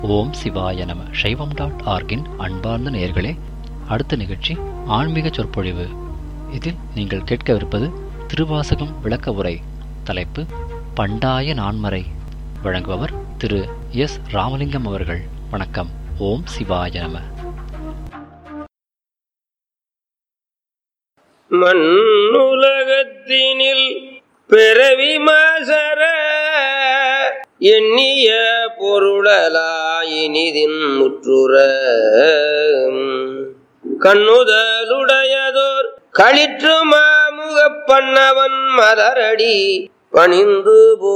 ஓம் சிவாய நம சைவம் டாட் ஆர்கின் அன்பார்ந்த நேயர்களே அடுத்த நிகழ்ச்சி ஆன்மீக சொற்பொழிவு இதில் நீங்கள் கேட்கவிருப்பது திருவாசகம் விளக்க உரை தலைப்பு பண்டாய நான்மறை வழங்குபவர் திரு எஸ் ராமலிங்கம் அவர்கள் வணக்கம் ஓம் சிவாய நம மண்ணுலகத்தினில் பிறவி மாசர எண்ணிய பொருளலாயினிதின் முற்றுற கண்ணுதலுடையதோர் களிற்று மாமுகப் பண்ணவன் மலரடி பணிந்து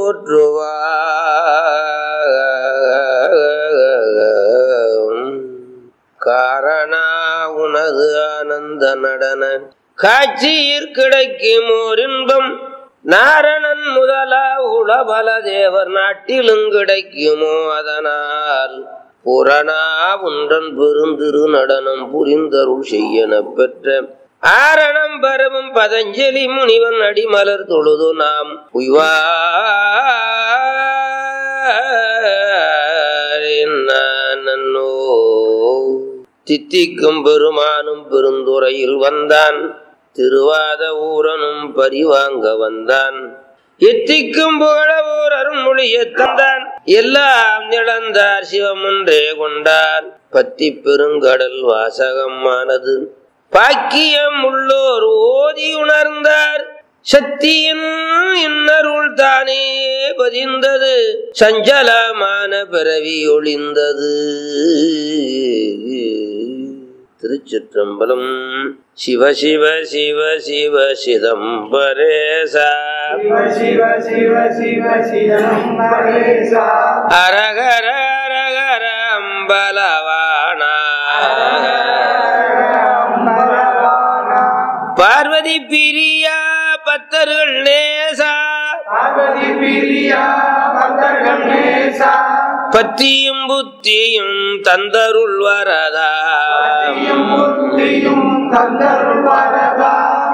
போற்றுவார் காரணா உனது ஆனந்த நடன காட்சியிற் கிடைக்கும் ஓர் இன்பம் நாரணன் முதலா உளபல தேவர் நாட்டிலும் கிடைக்குமோ அதனால் புறனா ஒன்றன் பெருந்திரு நடனம் புரிந்தருள் செய்யன பெற்ற ஆரணம் பரவும் பதஞ்சலி முனிவன் அடிமலர் தொழுது நாம் உய்வானோ தித்திக்கும் பெருமானும் பெருந்துறையில் வந்தான் திருவாத ஊரனும் பரிவாங்க வந்தான் எத்திக்கும் புகழவோர் அருள்மொழியை தந்தான் எல்லாம் இழந்தார் சிவமொன்றே கொண்டார் பத்தி பெருங்கடல் வாசகமானது பாக்கியம் உள்ளோர் ஓதி உணர்ந்தார் சக்தியின் இன்னருள் தானே பதிந்தது சஞ்சலமான பிறவி ஒளிந்தது திருச்சிற்றம்பலம் சிவ சிவ சிவ சிவ சிதம்பரேசா சிவ சிவ சிவ சிவ சிதம்பரேசா அரகர அரகர அம்பலவானா அம்பலவானா பார்வதி பிரியா பத்தர்கள் நேசா பார்வதி பிரியா பக்தர்கள் நேசா பத்தியும் புத்தியும் தந்தருள் வரதா பக்தியும் புத்தியும் தந்தருள் வரதா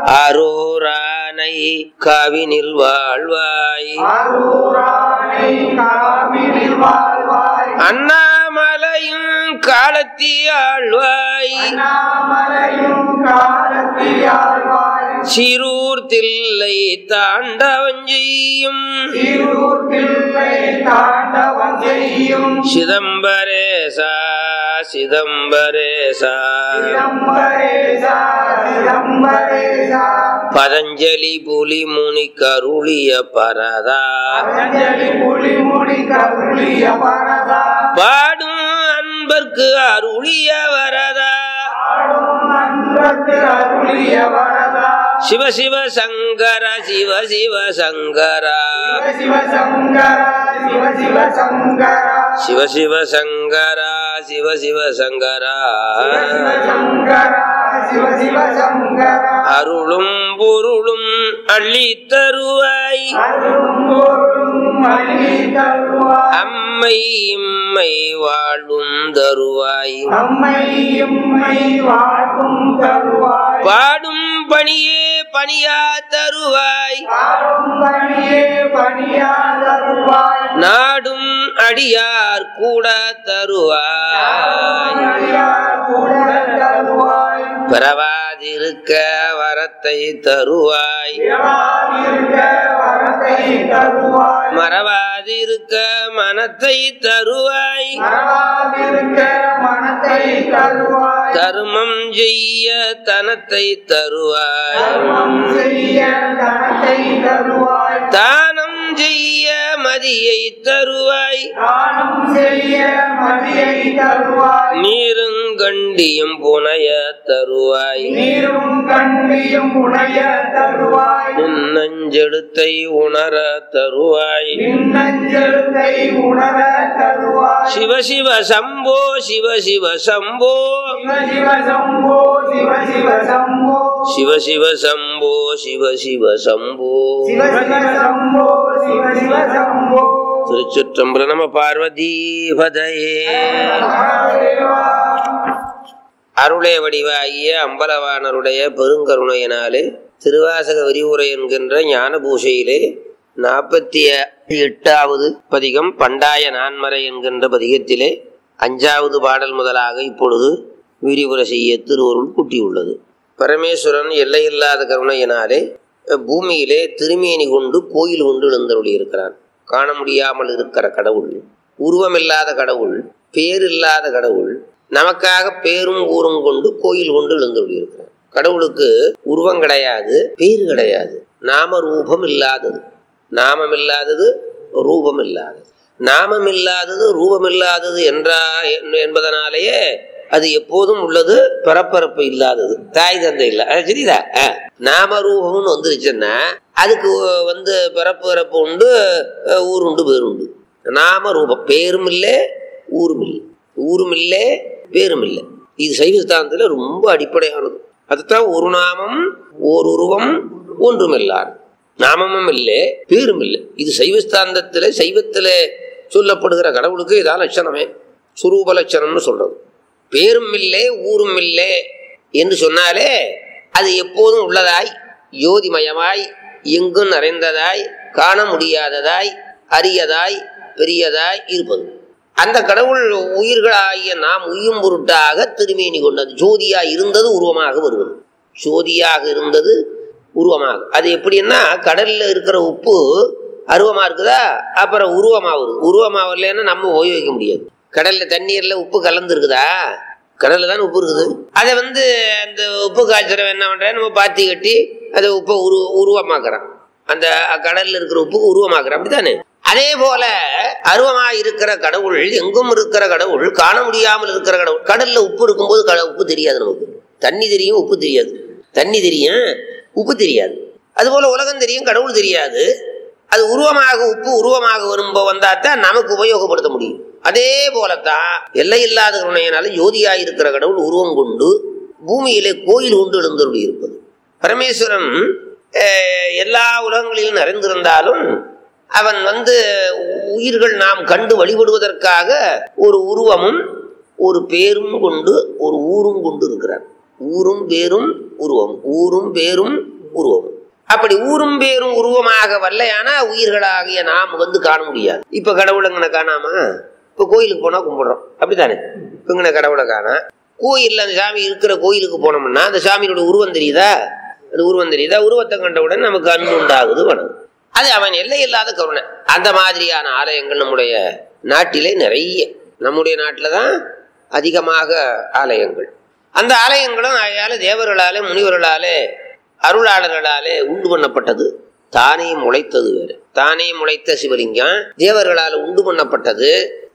அரூரானை காவினில் வாழ்வாய் அரூரானை காவிரில் வாழ்வாய் அண்ணாமலையும் காலத்தி ஆழ்வாய் அண்ணாமலையும் காலத்தியாழ்வாய் சிறூர் தில்லை தாண்டவம் செய்யும் திருவூர் பிள்ளை தாண்டவம் செய்யும் சிதம்பரேசா சிதம்பரேசா சிதம்பரேசா சிதம்பரேசா பதஞ்சலி புலி முனி கருளிய பரதா பதஞ்சலி புலி முடி கருளிய பரதா பாடும் அன்பர்க்கு அருளிய வரதா ஆடும் அன்பத்து அருளிய வரதா சிவ சிவ சங்கர சிவ சிவ சங்கரா சிவ சிவ சங்கரா சிவ சிவ சங்கரா சிவ சிவ சங்கரா சிவ சிவ சங்கரா சிவ சிவ சங்கரா சிவ சிவ சங்கரா அருளும் பொருளும் அள்ளி தருவாய் அருளும் பொருளும் அள்ளி தருவாய் அம்மை இம்மை வாழும் தருவாய் நம்மை எம்மை வாழ்வும் தருவாய் பாடும் பணியே பணியா தருவாய் பாடும் பணியே பணியா தருவாய் நாடும் அடியார் கூட தருவாய் அடியார் கூட தருவாய் பிறவாதிருக்க வரத்தை தருவாய் பிறவாதிருக்க வரத்தை தருவாய் மறவாதிருக்க மனத்தை தருவாய் மறவாதிருக்க மனத்தை தருவாய் தர்மம் செய்ய தனத்தை தருவாய் தர்மம் செய்ய தனத்தை தருவாய் தானம் செய்ய மதியை தருவாய் தானம் செய்ய மதியை தருவாய் நீருங்கண்டியும் புனைய தருவாய் நீரும் கண்டியும் உடைய தருவாய் நஞ்செழுத்தை உணர தருவாய் மின்னஞ்செழுத்தை உணர தருவாய் சிவ சிவ சம்போ சிவ சிவ சம்போ சிவ சிவ சம்போ சிவ சிவ சம்போ சிவ சிவ சம்போ சிவ சிவ சம்போ சிவ சிவ சம்போ சிவ சிவ சம்போ திருச்சிற்றம்பலம் நம பார்வதி பதையே மகாதேவா அருளே வடிவாகிய அம்பலவாணருடைய பெருங்கருணையினாலே திருவாசக விரிவுரை என்கின்ற ஞான பூஷையிலே நாற்பத்தி எட்டாவது பதிகம் பண்டாய நான்மறை என்கின்ற பதிகத்திலே அஞ்சாவது பாடல் முதலாக இப்பொழுது விரிவுரை செய்ய திருவருள் கூட்டியுள்ளது பரமேஸ்வரன் எல்லையில்லாத கருணையினாலே அஹ், பூமியிலே திருமேனி கொண்டு கோயில் கொண்டு எழுந்தருளி இருக்கிறான் காண முடியாமல் இருக்கிற கடவுள் உருவமில்லாத கடவுள் பேரில்லாத கடவுள் நமக்காக பேரும் ஊரும் கொண்டு கோயில் கொண்டு எழுந்தருளி இருக்கிறான் கடவுளுக்கு உருவம் கிடையாது பேர் கிடையாது நாம ரூபம் இல்லாதது நாமம் இல்லாதது ரூபம் இல்லாதது நாமம் இல்லாதது ரூபம் இல்லாதது என்றா என்பதனாலேயே அது எப்போதும் உள்ளது பரப்பரப்பு இல்லாதது தாய் தந்தை இல்ல அது சரிதா அஹ். நாம ரூபம்னு வந்துருச்சுன்னா அதுக்கு வந்து பரப்பு பரப்பு உண்டு அஹ், ஊர் உண்டு பேர் உண்டு நாம ரூபம் பேரும் இல்லை ஊரும் இல்லை ஊரும் இல்லை பேரும் இல்லை இது சைவ சித்தாந்தத்துல ரொம்ப அடிப்படையானது அதுதான் ஒரு நாமம் ஓர் உருவம் ஒன்றுமில்லார் நாமமும் இல்லை பேரும் இல்லை இது சைவஸ்தாந்தத்துல சைவத்துல சொல்லப்படுகிற கடவுளுக்கு இதான் லட்சணமே சுரூப லட்சணம்னு சொல்றது பேரும் இல்லை ஊரும் இல்லை என்று சொன்னாலே அது எப்போதும் உள்ளதாய் ஜோதிமயமாய் எங்கும் நிறைந்ததாய் காண முடியாததாய் அரியதாய் பெரியதாய் இருப்பது அந்த கடவுள் உயிர்களாகிய நாம் உய்யும் பொருட்டாக திருமேனி கொண்டது ஜோதியாக இருந்தது உருவமாக வருவது ஜோதியாக இருந்தது உருவமாக அது எப்படின்னா கடல்ல இருக்கிற உப்பு அருவமா இருக்குதா அப்புறம் உருவமா வருது உருவமா வரலன்னா நம்ம உபயோகிக்க முடியாது கடல்ல தண்ணீர்ல உப்பு கலந்து இருக்குதா கடல்ல தான் உப்பு இருக்குது அதை வந்து அந்த உப்பு காய்ச்சறவன் என்ன பண்றேன் நம்ம பாத்தி கட்டி அதை உப்பை உரு உருவமாக்குறான் அந்த கடல்ல இருக்கிற உப்புக்கு உருவமாக்குறான் அப்படித்தானே அதே போல அருவமா இருக்கிற கடவுள் எங்கும் இருக்கிற கடவுள் காண முடியாமல் இருக்கிற கடவுள் கடல்ல உப்பு இருக்கும்போது கட உப்பு தெரியாது நமக்கு தண்ணி தெரியும் உப்பு தெரியாது தண்ணி தெரியும் உப்பு தெரியாது அதுபோல உலகம் தெரியும் கடவுள் தெரியாது அது உருவமாக உப்பு உருவமாக வரும்போ வந்தாதான் நமக்கு உபயோகப்படுத்த முடியும் அதே போலத்தான் எல்லையில்லாத கருணையினால ஜோதியா இருக்கிற கடவுள் உருவம் கொண்டு பூமியிலே கோயில் கொண்டு எழுந்தருளி இருப்பது பரமேஸ்வரன் அஹ், எல்லா உலகங்களிலும் நிறைந்திருந்தாலும் அவன் வந்து உயிர்கள் நாம் கண்டு வழிபடுவதற்காக ஒரு உருவமும் ஒரு பேரும் கொண்டு ஒரு ஊரும் கொண்டு இருக்கிறார் ஊரும் பேரும் உருவம் ஊரும் பேரும் உருவம் அப்படி ஊரும் பேரும் உருவமாக வரலையானா உயிர்களாகிய நாம் வந்து காண முடியாது இப்ப கடவுளங்கனை காணாம இப்ப கோயிலுக்கு போனா கும்பிடுறோம் அப்படித்தானே இப்ப இங்கன கடவுளை காணா கோயில்ல அந்த சாமி இருக்கிற கோயிலுக்கு போனோம்னா அந்த சாமியோட உருவம் தெரியுதா அது உருவம் தெரியுதா உருவத்தை கண்டவுடன் நமக்கு அன்பு உண்டாகுது வணங்கும் அது அவன் எல்லை இல்லாத கருணை அந்த மாதிரியான ஆலயங்கள் நம்முடைய நாட்டிலே நிறைய நம்முடைய நாட்டில் தான் அதிகமாக ஆலயங்கள் அந்த ஆலயங்களும் ஆகையால தேவர்களாலே முனிவர்களாலே அருளாளர்களாலே உண்டு பண்ணப்பட்டது தானே முளைத்தது வேறு தானே முளைத்த சிவலிங்கம் தேவர்களால் உண்டு பண்ணப்பட்டது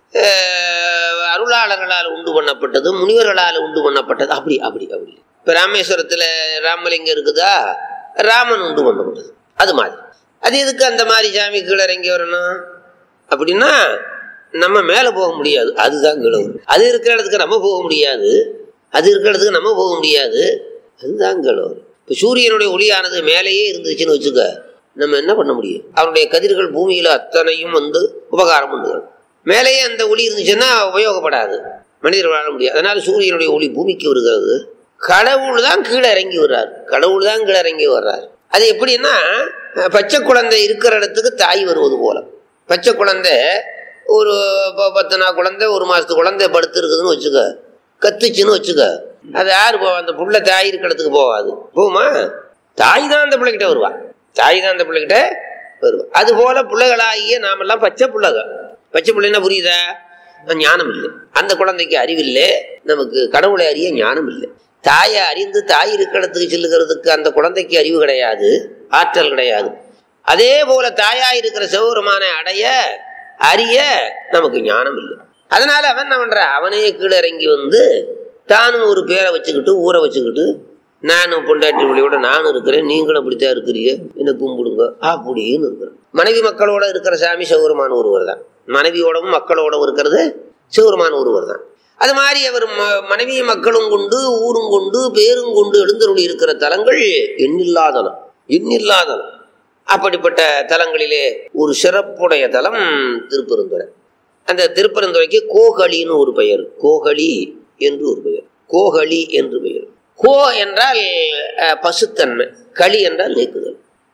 அஹ், அருளாளர்களால் உண்டு பண்ணப்பட்டது முனிவர்களால் உண்டு பண்ணப்பட்டது அப்படி அப்படி அப்படி இப்ப ராமேஸ்வரத்துல ராமலிங்கம் இருக்குதா ராமன் உண்டு பண்ணப்பட்டது அது மாதிரி அது எதுக்கு அந்த மாதிரி சாமி கீழே இறங்கி வரணும் அப்படின்னா நம்ம மேலே போக முடியாது அதுதான் கீழே வரும் அது இருக்கிற இடத்துக்கு நம்ம போக முடியாது அது இருக்கிற இடத்துக்கு நம்ம போக முடியாது அதுதான் கீழே வரும் இப்போ சூரியனுடைய ஒளியானது மேலேயே இருந்துச்சுன்னு வச்சுக்க நம்ம என்ன பண்ண முடியும் அவருடைய கதிர்கள் பூமியில அத்தனையும் வந்து உபகாரம் பண்ணுது மேலேயே அந்த ஒளி இருந்துச்சுன்னா உபயோகப்படாது மனிதர் வாழ முடியாது அதனால சூரியனுடைய ஒளி பூமிக்கு வருகிறது கடவுள் தான் கீழே இறங்கி வர்றார் கடவுள் தான் கீழே இறங்கி வர்றார் அது எப்படின்னா அஹ், பச்சை குழந்தை இருக்கிற இடத்துக்கு தாய் வருவது போல பச்சை குழந்தை ஒரு ப- பத்து நாள் குழந்தை ஒரு மாசத்து குழந்தை படுத்து இருக்குதுன்னு வச்சுக்க கத்துச்சுன்னு வச்சுக்க அது யாரு போவா அந்த புள்ள தாய் இருக்கிற இடத்துக்கு போகாது போகுமா தாய் தான் அந்த பிள்ளைகிட்ட வருவா தாய் தான் அந்த பிள்ளைகிட்ட வருவா அது போல பிள்ளைகளாகிய நாமெல்லாம் பச்சை பிள்ளைக பச்சை பிள்ளைன்னா புரியுதா ஞானம் இல்லை அந்த குழந்தைக்கு அறிவில்லை நமக்கு கடவுளை அறிய ஞானம் இல்லை தாயை அறிந்து தாய் இருக்கிற இடத்துக்கு செல்லுகிறதுக்கு அந்த குழந்தைக்கு அறிவு கிடையாது ஆற்றல் கிடையாது அதே போல தாயா இருக்கிற சிவபெருமான அடைய அறிய நமக்கு ஞானம் இல்லை அதனால அவன் என்ன பண்ற அவனே கீழே இறங்கி வந்து தானும் ஒரு பேரை வச்சுக்கிட்டு ஊரை வச்சுக்கிட்டு நானும் பொண்டாட்டி பிள்ளையோட நானும் இருக்கிறேன் நீங்களும் அப்படித்தான் இருக்கிறீங்க என்ன கும்பிடுங்க அப்படின்னு இருக்கிறேன் மனைவி மக்களோட இருக்கிற சாமி சிவபெருமான ஒருவர் தான் மனைவியோடவும் மக்களோடவும் இருக்கிறது சிவபெருமான ஒருவர் தான் அது மாதிரி அவர் ம- மனைவி மக்களும் கொண்டு ஊரும் கொண்டு பேரும் கொண்டு எழுந்தருளி இருக்கிற தலங்கள் எண்ணில்லாதனம் எண்ணில்லாதனம் அப்படிப்பட்ட தலங்களிலே ஒரு சிறப்புடைய தலம் திருப்பெருந்துறை அந்த திருப்பெருந்துறைக்கு கோகலின்னு ஒரு பெயர் கோகலி என்று ஒரு பெயர் கோகலி என்று பெயர் கோ என்றால் அஹ், பசுத்தன்மை களி என்றால் நீக்குதல்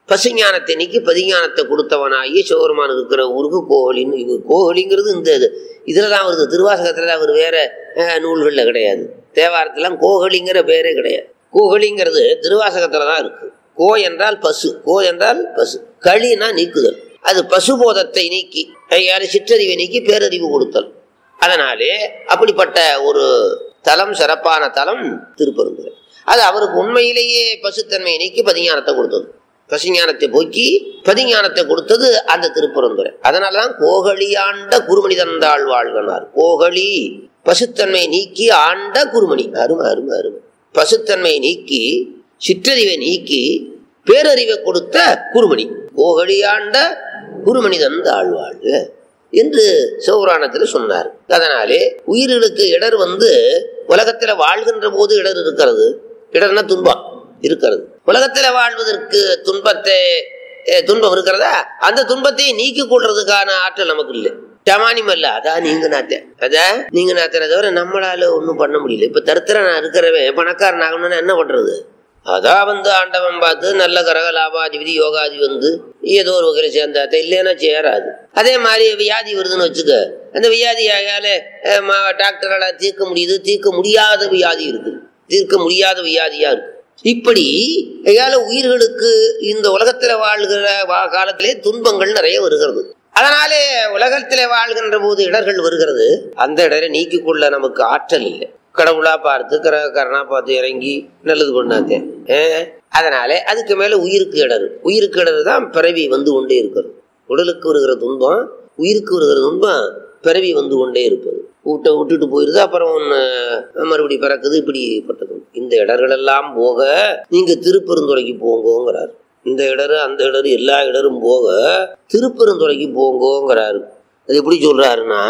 பசுஞானத்தை நீக்கி பதிஞானத்தை கொடுத்தவனாகி சிவபெருமான் இருக்கிற ஊருக்கு கோகலின்னு இது கோகலிங்கிறது இந்த இது இதுல தான் வருது திருவாசகத்துல தான் அவர் வேற அஹ், நூல்கள்ல கிடையாது தேவாரத்துலாம் கோகலிங்கிற பேரே கிடையாது கோகலிங்கிறது திருவாசகத்துல தான் இருக்கு கோ என்றால் பசு கோ என்றால் பசு களினா நீக்குதல் அது பசுபோதத்தை நீக்கி யாரு சிற்றறிவை நீக்கி பேரறிவு கொடுத்தல் அதனாலே அப்படிப்பட்ட ஒரு தலம் சிறப்பான தலம் திருப்பெருந்துறை அது அவருக்கு உண்மையிலேயே பசுத்தன்மையை நீக்கி பதிஞானத்தை கொடுத்தது பசுஞானத்தை போக்கி பதிஞானத்தை கொடுத்தது அந்த திருப்பெருந்துறை அதனாலதான் கோகலி ஆண்ட குருமணி தந்தாள் வாழ்கனார் கோகலி பசுத்தன்மை நீக்கி ஆண்ட குருமணி அருமை அருமை அருமை பசுத்தன்மை நீக்கி சிற்றறிவை நீக்கி பேரறிவை கொடுத்த குருமணி கோகலி ஆண்ட குருமணி தந்தாள் வாழ்க என்று சிவபுராணத்தில் சொன்னார் அதனாலே உயிர்களுக்கு இடர் வந்து உலகத்துல வாழ்கின்ற போது இடர் இருக்கிறது இடர்னா துன்பம் இருக்கிறது உலகத்துல வாழ்வதற்கு துன்பத்தை அஹ், துன்பம் இருக்கிறதா அந்த துன்பத்தை நீக்கிக் கொள்றதுக்கான ஆற்றல் நமக்கு இல்லை சமானியம் அல்ல அதான் நீங்க நாத்த அதான் நீங்க நாத்தனை தவிர நம்மளால ஒண்ணும் பண்ண முடியல இப்ப தருத்திர நான் இருக்கிறவன் பணக்காரன் ஆகணும்னா என்ன பண்றது அதான் வந்து ஆண்டவன் பார்த்து நல்ல கரக லாபாதிபதி யோகாதி வந்து ஏதோ ஒரு வகையில் சேர்ந்தாத்த இல்லைன்னா சேராது அதே மாதிரி வியாதி வருதுன்னு வச்சுக்க அந்த வியாதி ஆகால அஹ், ம- டாக்டரால தீர்க்க முடியுது தீர்க்க முடியாத வியாதி இருக்குது தீர்க்க முடியாத வியாதியா இருக்கு இப்படி ஏகால உயிர்களுக்கு இந்த உலகத்துல வாழ்கிற வா- காலத்திலே துன்பங்கள் நிறைய வருகிறது அதனாலே உலகத்திலே வாழ்கின்ற போது இடர்கள் வருகிறது அந்த இடரை நீக்கிக் கொள்ள நமக்கு ஆற்றல் இல்லை கடவுளா பார்த்து கரகரனா பார்த்து இறங்கி நல்லது பண்ணாத்தேன் அஹ், அதனாலே அதுக்கு மேல உயிருக்கு இடரு உயிருக்கு இடரு தான் பிறவி வந்து கொண்டே இருக்கிறது உடலுக்கு வருகிற துன்பம் உயிருக்கு வருகிற துன்பம் பிறவி வந்து கொண்டே இருப்பது விட்ட விட்டுட்டு போயிருது அப்புறம் ஒன்று மறுபடி பிறக்குது இப்படிப்பட்டது இந்த இடர்கள் எல்லாம் போக நீங்க திருப்பெருந்துறைக்கு போங்கோங்கிறார் இந்த இடரு அந்த இடரு எல்லா இடரும் போக திருப்பெருந்துறைக்கு போங்கோங்கிறாரு அது எப்படி சொல்றாருன்னா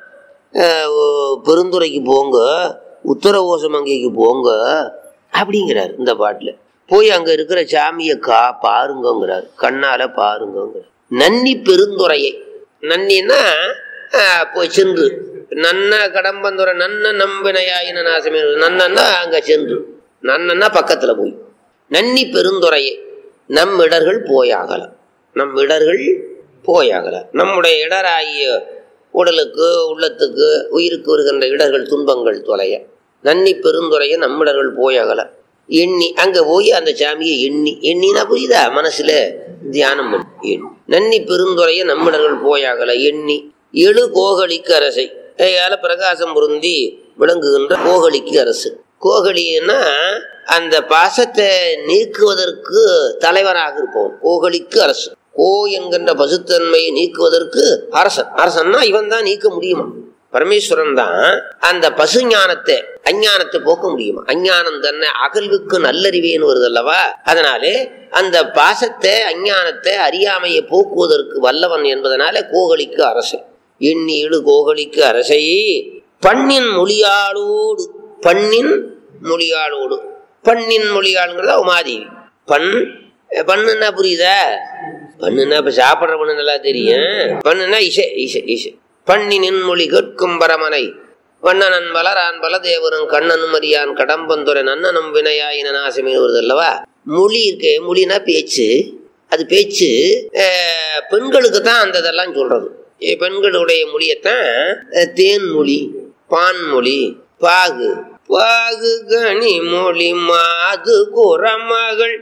அஹ், ஓ- பெருந்துறைக்கு போங்க உத்தர ஓசமங்கைக்கு போங்க அப்படிங்கிறார் இந்த பாட்டுல போய் அங்க இருக்கிற சாமியை கா பாருங்கங்கிறார் கண்ணால பாருங்கங்கிறார் நன்னி பெருந்துறையை நன்னின்னா ஆஹ், போய் சென்று நன்ன கடம்பந்துரை நன்ன நம்பினையாயின நாசமே நன்னா அங்க சென்று நன்னா பக்கத்துல போய் நன்னி பெருந்துறையை நம் இடர்கள் போயாகலாம் நம் இடர்கள் போயாகலாம் நம்முடைய இடராகிய உடலுக்கு உள்ளத்துக்கு உயிருக்கு வருகின்ற இடர்கள் துன்பங்கள் தொலைய நன்னி பெருந்துறைய நம்மிடர்கள் போயாகல எண்ணி அங்க போய் அந்த சாமியை எண்ணி எண்ணினா புரியுதா மனசுல தியானம் பண்ணி எண்ணி நன்னி பெருந்துறைய நம்மிடர்கள் போயாகல எண்ணி எழு கோகலிக்கு அரசை ஏயால பிரகாசம் பொருந்தி விளங்குகின்ற கோகலிக்கு அரசு கோகலின்னா அந்த பாசத்தை நீக்குவதற்கு தலைவராக இருப்பவன் கோகலிக்கு அரசு கோ என்கின்ற பசுத்தன்மையை நீக்குவதற்கு அரசன் அரசன்னா இவன் தான் நீக்க முடியுமா பரமேஸ்வரன் தான் அந்த பசு ஞானத்தை அஞ்ஞானத்தை போக்க முடியுமா அஞ்ஞானம் தன்னை அகல்வுக்கு நல்லறிவேன்னு வருது அல்லவா அதனாலே அந்த பாசத்தை அஞ்ஞானத்தை அறியாமையை போக்குவதற்கு வல்லவன் என்பதனால கோகலிக்கு அரசன் எண்ணி இழு கோகலிக்கு அரசை பண்ணின் மொழியாளோடு பண்ணின் மொழியாளோடு பண்ணின் மொழியாளுங்கிறதா உமாதேவி பண் பண்ணுன்னா புரியுதா பண்ணுன்னா இப்ப சாப்பிடுற பண்ணு நல்லா தெரியும் பண்ணுன்னா இசை இசை இசை பண்ணினின் மொழி கேட்கும் பரமனை வண்ணனன் வளரான் பலதேவரும் கண்ணனும் அறியான் கடம்பந்துரை நன்னனும் வினையாயின நாசமே வருது அல்லவா மொழி இருக்கு மொழினா பேச்சு அது பேச்சு அஹ், பெண்களுக்கு தான் அந்த இதெல்லாம் சொல்றது எ, பெண்களுடைய மொழியத்தான் அஹ், தேன் மொழி பான் மொழி பாகு பாகு கனி மொழி மாது குரமகள்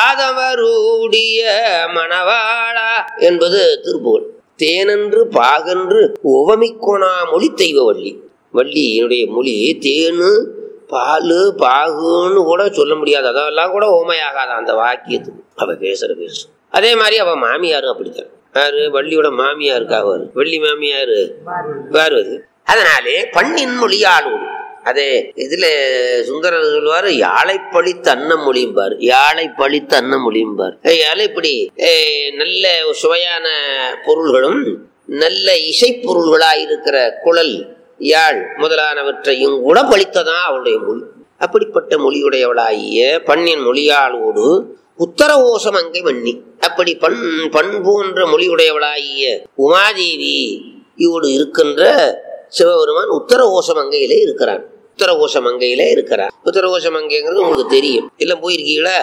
பாதவரூடிய மணவாளா என்பது திருப்புகழ் தேனென்று பாகென்று உவமிக்கொணா மொழி தெய்வ வள்ளி வள்ளியினுடைய மொழி தேனு பால் பாகுன்னு கூட சொல்ல முடியாது அதெல்லாம் கூட ஓமையாகாத அந்த வாக்கியத்துக்கு அவ பேசுற பேசு அதே மாதிரி அவ மாமியாரும் அப்படித்தான் யாரு வள்ளியோட மாமியாருக்கு அவர் வள்ளி மாமியாரு பார்வதி அதனாலே பண்ணின் மொழியாளோடு அதே இதுல சுந்தரர் சொல்லுவாரு யாழை பழித்த அன்னம் மொழியும்பார் யாழை பழித்த அன்னம் மொழியும்பார் யாழை இப்படி அஹ், நல்ல சுவையான பொருள்களும் நல்ல இசைப்பொருள்களாயிருக்கிற குழல் யாழ் முதலானவற்றையும் கூட பழித்ததான் அவளுடைய மொழி அப்படிப்பட்ட மொழியுடையவளாகிய பண்ணின் மொழியாளோடு உத்தர ஓசம் அங்கை மன்னி அப்படி பண் பண் போன்ற மொழியுடையவளாகிய உமாதேவி இவோடு இருக்கின்ற சிவபெருமான் உத்தர ஓசமங்கையிலே இருக்கிறான் உத்தர ஓசமங்கையிலே இருக்கிறார் உத்தர ஓசமங்கைங்கிறது உங்களுக்கு தெரியும் இல்ல போயிருக்கீங்களா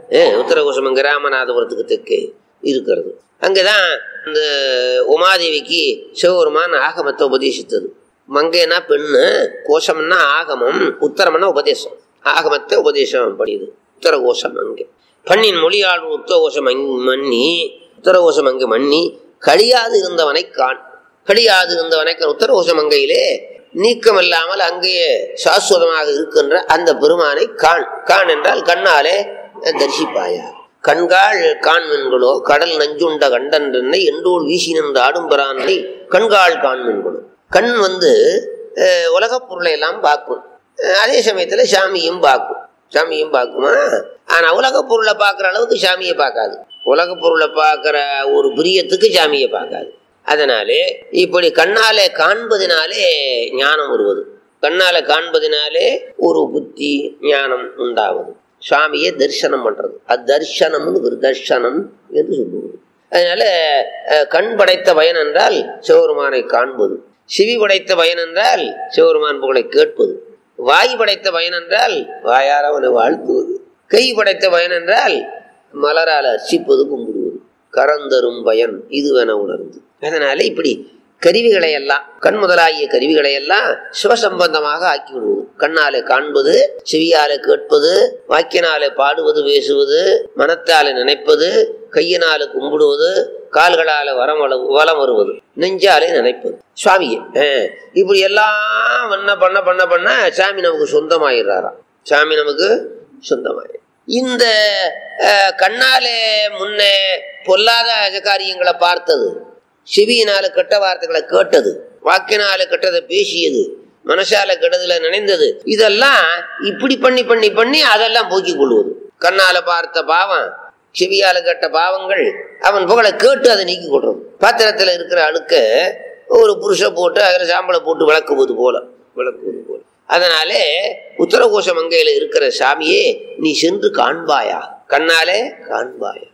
ஏ, உத்தரகோசமங்க ராமநாதபுரத்துக்கு தெற்கே இருக்கிறது அங்கதான் இந்த உமாதேவிக்கு சிவபெருமான் ஆகமத்தை உபதேசித்தது மங்கைனா பெண்ணு கோஷம்னா ஆகமம் உத்தரம்னா உபதேசம் ஆகமத்தை உபதேசம் படியுது உத்தரகோஷம் அங்கே பண்ணின் மொழியாள் உத்தரகோஷம் அங் மன்னி உத்தரகோஷம் அங்கு மன்னி கழியாது இருந்தவனை காண் கழியாது இருந்தவனை காண். உத்தரகோஷம் அங்கையிலே நீக்கம் இல்லாமல் அங்கேயே சாஸ்வதமாக இருக்கின்ற அந்த பெருமானை காண் காண் என்றால் கண்ணாலே தரிசிப்பாயா கண்காள் காண்மென்களோ கடல் நஞ்சுண்ட கண்டன்றனை எண்டோள் வீசி நின்று ஆடும்பரானை கண்காள் காண்மென்களோ கண் வந்து அஹ், உலகப் பொருளை எல்லாம் பார்க்கும் அஹ், அதே சமயத்துல சாமியும் பார்க்கும் சாமியும் பார்க்குமா ஆனா உலகப் பொருளை பார்க்குற அளவுக்கு சாமியை பார்க்காது உலகப் பொருளை பார்க்குற ஒரு பிரியத்துக்கு சாமியை பார்க்காது அதனாலே இப்படி கண்ணாலே காண்பதினாலே ஞானம் வருவது கண்ணால காண்பதினாலே ஒரு புத்தி ஞானம் உண்டாவது சுவாமியை தரிசனம் பண்றது அது தரிசனம்னு ஒரு தர்சனம் என்று சொல்லுவது அதனால அஹ், கண் படைத்த பயன் என்றால் சிவபெருமானை காண்பது செவி படைத்த பயன் என்றால் சிவபெருமான் புகழை கேட்பது வாய் படைத்த பயன் என்றால் வாயால் அவனை வாழ்த்துவது கை படைத்த பயன் என்றால் மலரால் அர்ச்சிப்பது கும்பிடுவது கரந்தரும் பயன் இதுவென உணர்ந்து அதனால இப்படி கருவிகளை எல்லாம் கண் முதலாகிய கருவிகளை எல்லாம் சிவசம்பந்தமாக ஆக்கி விடுவது கண்ணாலே காண்பது செவியாலே கேட்பது வாக்கினாலே பாடுவது பேசுவது மனத்தாலே நினைப்பது கையினாலே கும்பிடுவது கால்களால வரம் வள- வலம் வருவது நெஞ்சாலே நினைப்பது சுவாமியே அஹ், இப்படி எல்லாம் என்ன பண்ண பண்ண பண்ண சாமி நமக்கு சொந்தமாயிடுறாராம் சாமி நமக்கு சொந்தமாயிரு இந்த அஹ், கண்ணாலே முன்னே பொல்லாத காரியங்களை பார்த்தது செவியினால கெட்ட வார்த்தைகளை கேட்டது வாக்கினால கெட்டதை பேசியது மனசால கெட்டதுல நினைந்தது இதெல்லாம் இப்படி பண்ணி பண்ணி பண்ணி அதெல்லாம் போக்கிக் கொள்வது கண்ணால பார்த்த பாவம் செவியால கெட்ட பாவங்கள் அவன் புகழை கேட்டு அதை நீக்கி கொள்றது பாத்திரத்துல இருக்கிற அழுக்க ஒரு புருஷ போட்டு அதில் சாம்பலை போட்டு விளக்குவது போல விளக்குவது போல அதனாலே உத்தரகோஷ மங்கையில இருக்கிற சாமியே நீ சென்று காண்பாயா கண்ணாலே காண்பாயா